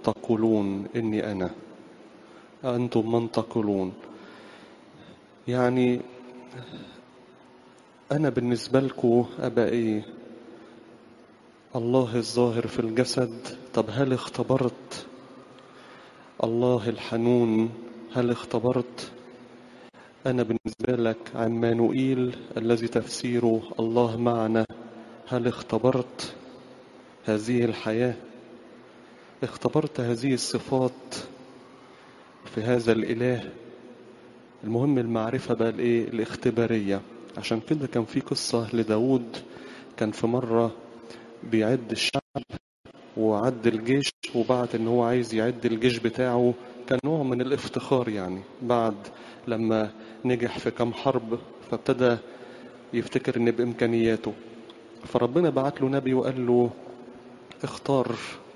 تقولون إني أنا أنتم من تقولون يعني أنا بالنسبة لكم أبقى إيه الله الظاهر في الجسد طب هل اختبرت الله الحنون هل اختبرت أنا بالنسبة لك عمانوئيل الذي تفسيره الله معنا هل اختبرت هذه الحياة اختبرت هذه الصفات في هذا الإله المهم المعرفة بقى الإيه الاختبارية عشان كده كان في قصة لداود كان في مرة بيعد الشعب وعد الجيش وبعت ان هو عايز يعد الجيش بتاعه كان نوع من الافتخار يعني بعد لما نجح في كام حرب فابتدى يفتكر ان بامكانياته فربنا بعت له نبي وقال له اختار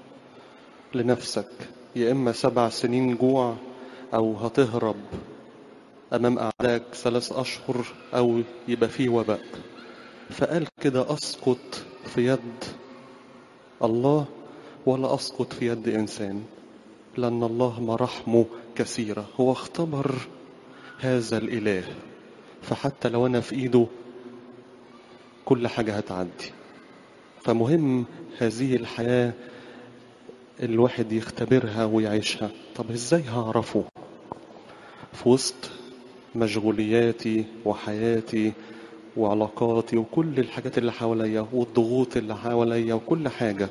لنفسك يا اما سبع سنين جوع او هتهرب امام اعدائك ثلاث اشهر او يبقى فيه وباء فقال كده اسقط في يد الله ولا اسقط في يد انسان لان الله مراحمه كثيره هو اختبر هذا الاله فحتى لو انا في ايده كل حاجه هتعدي فمهم هذه الحياه الواحد يختبرها ويعيشها طب ازاي هعرفه في وسط مشغولياتي وحياتي وعلاقاتي وكل الحاجات اللي حواليا والضغوط اللي حواليا وكل حاجة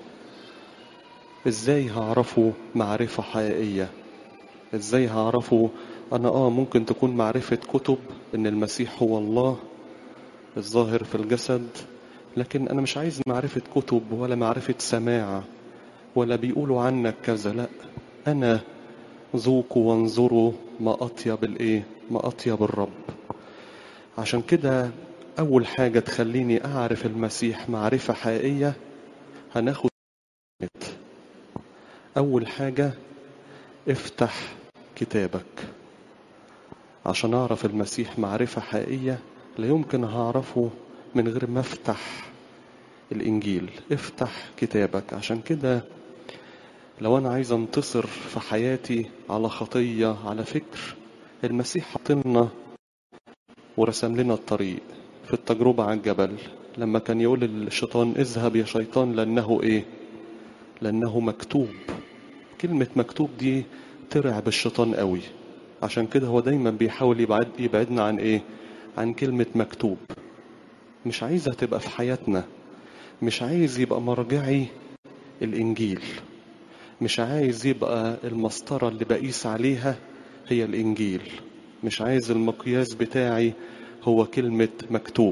ازاي هعرفه معرفة حقيقية ازاي هعرفه انا اه ممكن تكون معرفة كتب ان المسيح هو الله الظاهر في الجسد لكن انا مش عايز معرفة كتب ولا معرفة سماع ولا بيقولوا عنك كذا لا انا ذوقوا وانظروا ما اطيب الايه ما اطيب الرب عشان كده اول حاجة تخليني اعرف المسيح معرفة حقيقية هناخد اول حاجة افتح كتابك عشان اعرف المسيح معرفة حقيقية لا يمكن هعرفه من غير ما افتح الانجيل افتح كتابك عشان كده لو انا عايز انتصر في حياتي على خطية على فكر المسيح حطلنا ورسم لنا الطريق في التجربة على الجبل لما كان يقول للشيطان اذهب يا شيطان لأنه ايه لأنه مكتوب كلمة مكتوب دي ترعب الشيطان قوي عشان كده هو دايما بيحاول يبعد يبعدنا عن ايه عن كلمة مكتوب مش عايزها تبقى في حياتنا مش عايز يبقى مرجعي الإنجيل مش عايز يبقى المسطرة اللي بقيس عليها هي الإنجيل مش عايز المقياس بتاعي هو كلمة مكتوب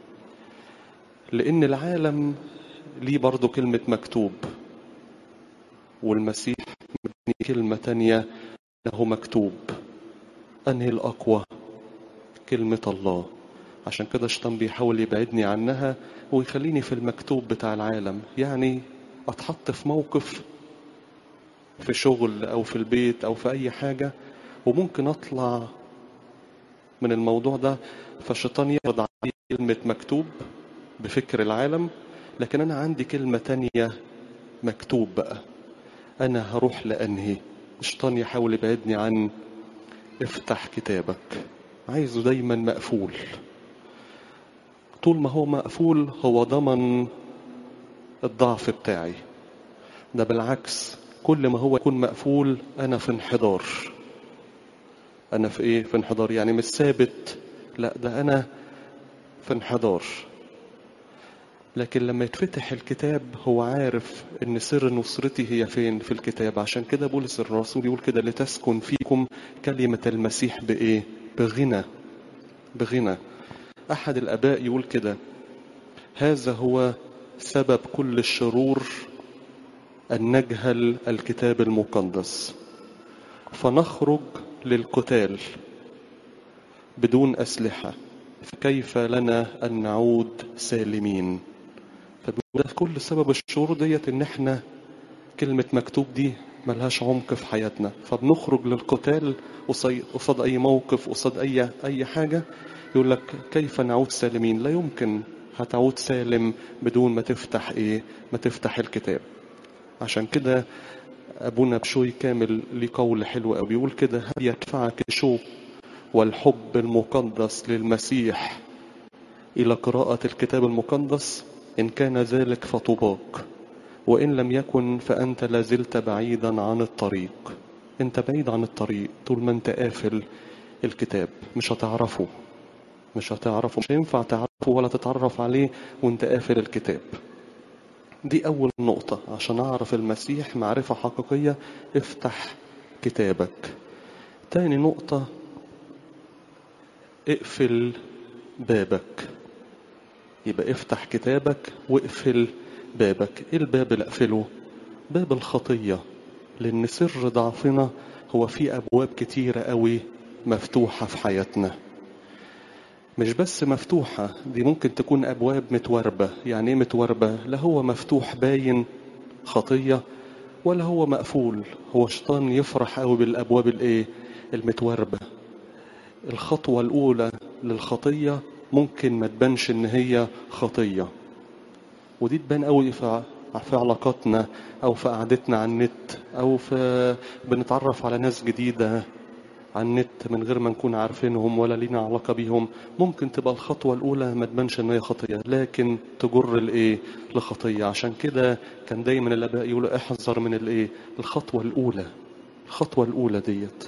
لأن العالم ليه برضو كلمة مكتوب والمسيح مبني كلمة تانية له مكتوب أنهي الأقوى كلمة الله عشان كده الشيطان بيحاول يبعدني عنها ويخليني في المكتوب بتاع العالم يعني أتحط في موقف في شغل أو في البيت أو في أي حاجة وممكن أطلع من الموضوع ده فالشيطان يفرض علي كلمة مكتوب بفكر العالم لكن أنا عندي كلمة تانية مكتوب بقى أنا هروح لأنهي الشيطان يحاول يبعدني عن افتح كتابك عايزه دايما مقفول طول ما هو مقفول هو ضمن الضعف بتاعي ده بالعكس كل ما هو يكون مقفول أنا في انحدار أنا في إيه؟ في انحدار يعني مش ثابت لا ده أنا في انحدار لكن لما يتفتح الكتاب هو عارف ان سر نصرتي هي فين في الكتاب عشان كده بولس الرسول يقول كده لتسكن فيكم كلمة المسيح بإيه بغنى بغنى أحد الآباء يقول كده هذا هو سبب كل الشرور أن نجهل الكتاب المقدس فنخرج للقتال بدون أسلحة فكيف لنا أن نعود سالمين فبيقول كل سبب الشرور ديت إن إحنا كلمة مكتوب دي ملهاش عمق في حياتنا فبنخرج للقتال قصاد أي موقف قصاد أي أي حاجة يقول لك كيف نعود سالمين لا يمكن هتعود سالم بدون ما تفتح إيه ما تفتح الكتاب عشان كده أبونا بشوي كامل ليه قول حلو قوي بيقول كده هل يدفعك الشوق والحب المقدس للمسيح إلى قراءة الكتاب المقدس إن كان ذلك فطوباك وإن لم يكن فأنت لازلت بعيدا عن الطريق أنت بعيد عن الطريق طول ما أنت قافل الكتاب مش هتعرفه مش هتعرفه مش هينفع تعرفه ولا تتعرف عليه وانت قافل الكتاب دي أول نقطة عشان أعرف المسيح معرفة حقيقية افتح كتابك تاني نقطة اقفل بابك يبقى افتح كتابك واقفل بابك ايه الباب اللي اقفله باب الخطية لأن سر ضعفنا هو في أبواب كتيرة قوي مفتوحة في حياتنا مش بس مفتوحة دي ممكن تكون أبواب متوربة يعني إيه متوربة لا هو مفتوح باين خطية ولا هو مقفول هو شيطان يفرح قوي بالأبواب الإيه المتوربة الخطوة الأولى للخطية ممكن ما تبانش إن هي خطية ودي تبان قوي في في علاقاتنا أو في قعدتنا على النت أو في بنتعرف على ناس جديدة على النت من غير ما نكون عارفينهم ولا لينا علاقة بيهم ممكن تبقى الخطوة الأولى ما تبانش إن هي خطية لكن تجر الإيه لخطية عشان كده كان دايما الآباء يقولوا احذر من الإيه الخطوة الأولى الخطوة الأولى ديت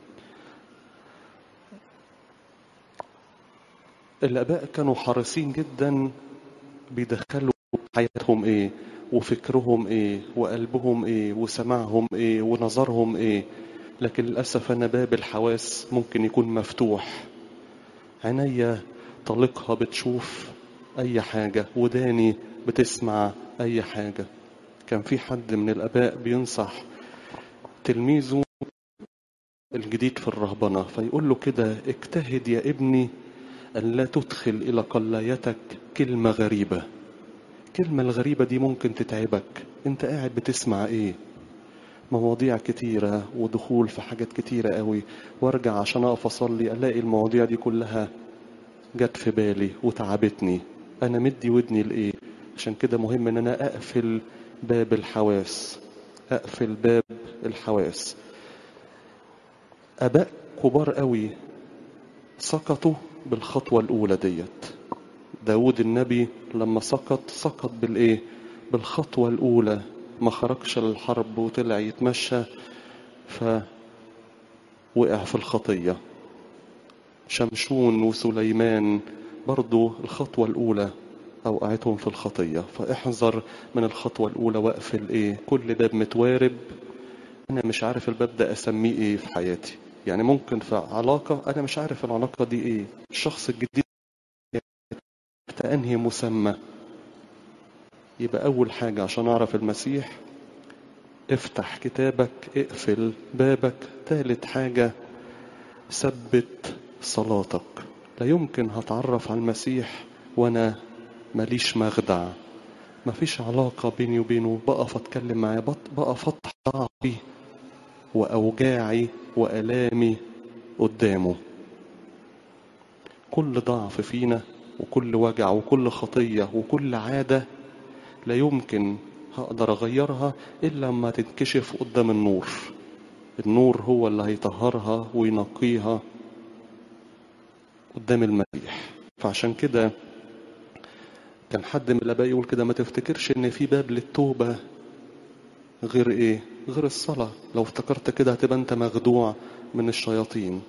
الآباء كانوا حريصين جدا بيدخلوا حياتهم إيه وفكرهم إيه وقلبهم إيه وسمعهم إيه ونظرهم إيه لكن للأسف أنا باب الحواس ممكن يكون مفتوح عينيا طلقها بتشوف أي حاجة وداني بتسمع أي حاجة كان في حد من الآباء بينصح تلميذه الجديد في الرهبنة فيقول له كده اجتهد يا ابني أن لا تدخل إلى قلايتك كلمة غريبة الكلمة الغريبة دي ممكن تتعبك انت قاعد بتسمع ايه مواضيع كتيرة ودخول في حاجات كتيرة قوي وارجع عشان اقف اصلي الاقي المواضيع دي كلها جت في بالي وتعبتني انا مدي ودني لايه عشان كده مهم ان انا اقفل باب الحواس اقفل باب الحواس اباء كبار قوي سقطوا بالخطوة الاولى ديت داود النبي لما سقط سقط بالايه بالخطوة الاولى ما خرجش للحرب وطلع يتمشى فوقع في الخطية شمشون وسليمان برضو الخطوة الأولى أوقعتهم في الخطية فاحذر من الخطوة الأولى واقفل إيه كل باب متوارب أنا مش عارف الباب ده أسميه إيه في حياتي يعني ممكن في علاقة أنا مش عارف العلاقة دي إيه الشخص الجديد أنهي مسمى يبقى أول حاجة عشان أعرف المسيح افتح كتابك اقفل بابك ثالث حاجة ثبت صلاتك لا يمكن هتعرف على المسيح وأنا ماليش مخدع مفيش علاقة بيني وبينه بقف أتكلم معاه بقف أطرح ضعفي وأوجاعي وألامي قدامه كل ضعف فينا وكل وجع وكل خطية وكل عادة لا يمكن هقدر أغيرها إلا لما تنكشف قدام النور النور هو اللي هيطهرها وينقيها قدام المسيح فعشان كده كان حد من الآباء يقول كده ما تفتكرش إن في باب للتوبة غير إيه؟ غير الصلاة لو افتكرت كده هتبقى أنت مخدوع من الشياطين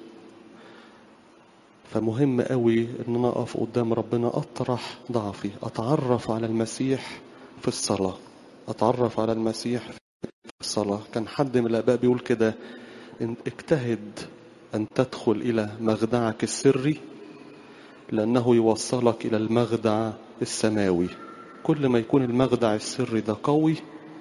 فمهم قوي ان انا اقف قدام ربنا اطرح ضعفي اتعرف على المسيح في الصلاة اتعرف على المسيح في الصلاة كان حد من الاباء بيقول كده إن اجتهد ان تدخل الى مخدعك السري لانه يوصلك الى المخدع السماوي كل ما يكون المخدع السري ده قوي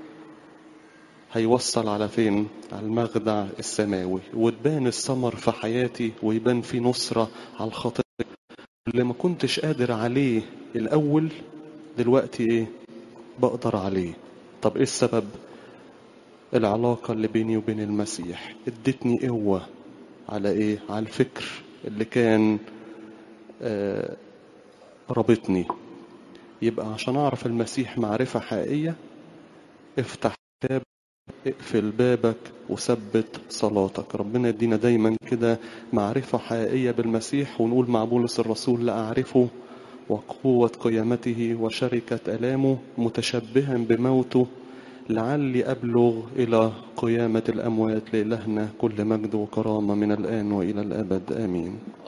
هيوصل على فين على المخدع السماوي وتبان الثمر في حياتي ويبان في نصرة على الخطية اللي ما كنتش قادر عليه الأول دلوقتي إيه بقدر عليه طب إيه السبب العلاقة اللي بيني وبين المسيح ادتني قوة على إيه على الفكر اللي كان آه رابطني يبقى عشان أعرف المسيح معرفة حقيقية افتح كتاب اقفل بابك وثبت صلاتك ربنا يدينا دايما كده معرفة حقيقية بالمسيح ونقول مع بولس الرسول لا أعرفه وقوة قيامته وشركة ألامه متشبها بموته لعلي أبلغ إلى قيامة الأموات لإلهنا كل مجد وكرامة من الآن وإلى الأبد آمين